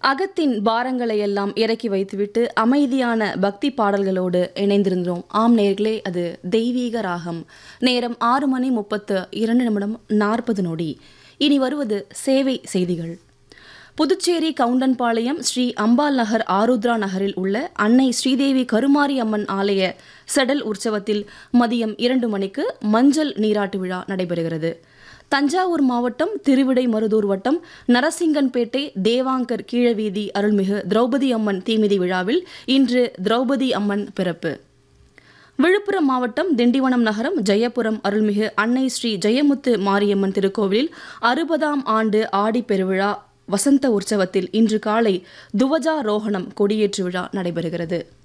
அகத்தின் பாரங்களை எல்லாம் இறக்கி வைத்துவிட்டு அமைதியான பக்தி பாடல்களோடு இணைந்திருந்தோம் ஆம் நேர்களே அது தெய்வீக ராகம் நேரம் ஆறு மணி முப்பத்து இரண்டு நிமிடம் நாற்பது நொடி இனி வருவது சேவை செய்திகள் புதுச்சேரி கவுண்டன்பாளையம் ஸ்ரீ அம்பாள் நகர் ஆருத்ரா நகரில் உள்ள அன்னை ஸ்ரீதேவி கருமாரி அம்மன் ஆலய செடல் உற்சவத்தில் மதியம் இரண்டு மணிக்கு மஞ்சள் நீராட்டு விழா நடைபெறுகிறது தஞ்சாவூர் மாவட்டம் திருவிடைமருதூர் வட்டம் நரசிங்கன்பேட்டை தேவாங்கர் கீழவீதி அருள்மிகு திரௌபதி அம்மன் தீமிதி விழாவில் இன்று திரௌபதி அம்மன் பிறப்பு விழுப்புரம் மாவட்டம் திண்டிவனம் நகரம் ஜெயபுரம் அருள்மிகு அன்னை ஸ்ரீ ஜெயமுத்து மாரியம்மன் திருக்கோவிலில் அறுபதாம் ஆண்டு ஆடி பெருவிழா வசந்த உற்சவத்தில் இன்று காலை துவஜா ரோகணம் கொடியேற்று விழா நடைபெறுகிறது